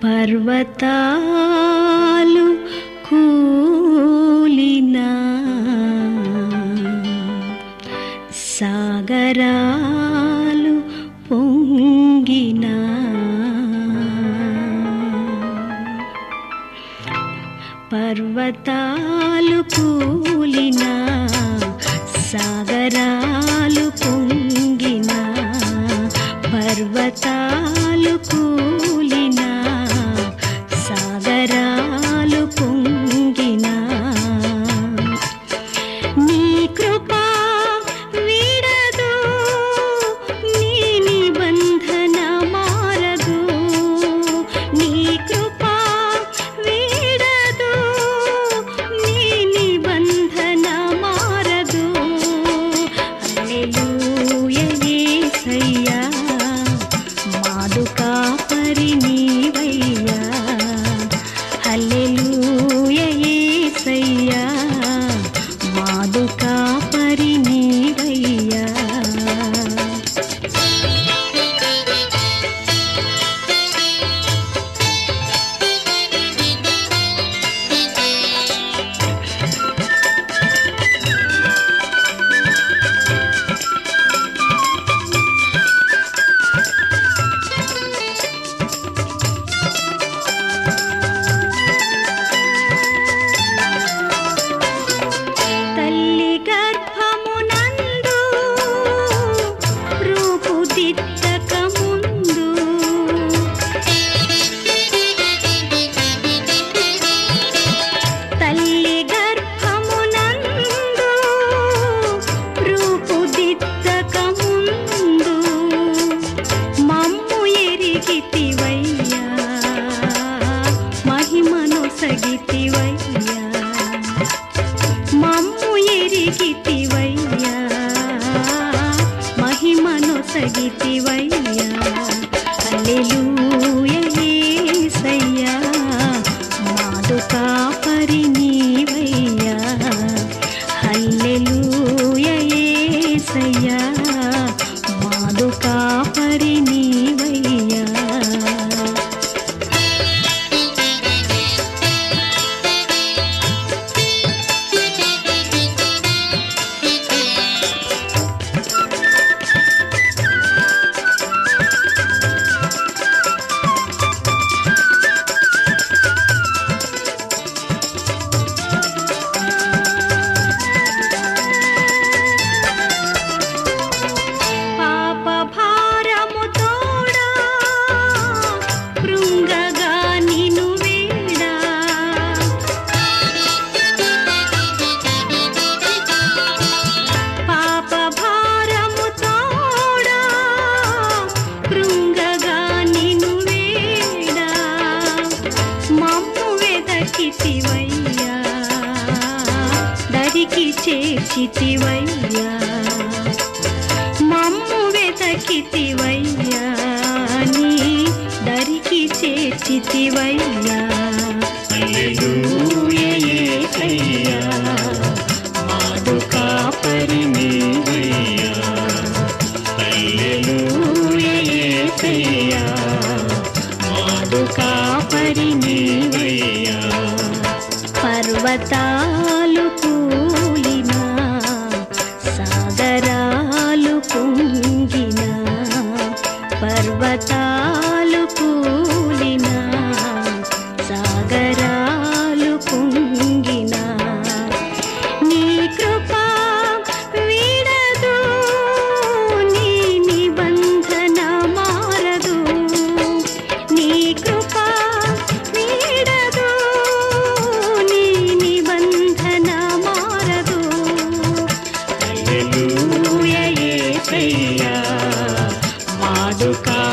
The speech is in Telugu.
పర్వతాలు కూలినా సాగరాలు పొంగినా పర్వతాలు కూలినా సాగరాలు పొంగినా పర్వతాలు కూలినా సాగరాలు పొంగినా నీ కృపా వీడదు నీ నిబంధన మారదు నీ కృపా వీడదు నీ నిబంధన మారదు హల్లెలూయా యేసయ్యా మాదుకా పరినీవయ్యా హల్లెలూయా యేసయ్యా మాదుకా పరినీవయ్యా తల్లి గర్భమునందు రూపుదిద్దక ముందు తల్లి గర్భమునందు రూపుదిద్దక ముందు మమ్ము ఎరిగితివయ్యా మహిమను సగితివయ్యా మమ్ము ఎరిగితివయ్యా మహిమను సగితివయ్యా హల్లెలూయా యేసయ్యా మాదుకా పరినీవయ్యా హల్లెలూయా యేసయ్యా మాదుకా పరినీవయ్యా పాప భారము తోడా కృంగగా నిను వేడా పాప భారము తోడా కృంగగా నిను వేడా మమ్ము వెదకితివయ్యా దరికి చేర్చితివయ్యా మమ్ము వెతకితివయ్యా నీ దరికి చేర్చితివయ్యా హల్లెలూయా యేసయ్యా మాదుకా పరినీవయ్యా హల్లెలూయా యేసయ్యా మాదుకా పరినీవయ్యా పర్వతాలు కూలినా సాగరాలు పొంగినా పర్వతాలు కూలినా సాగరాలు పొంగినా నీ కృపా వీడదు నీ నిబంధన మారదు నీ కృపా వీడదు నీ నిబంధన మారదు హల్లెలూయా యేసయ్యా మాదుకా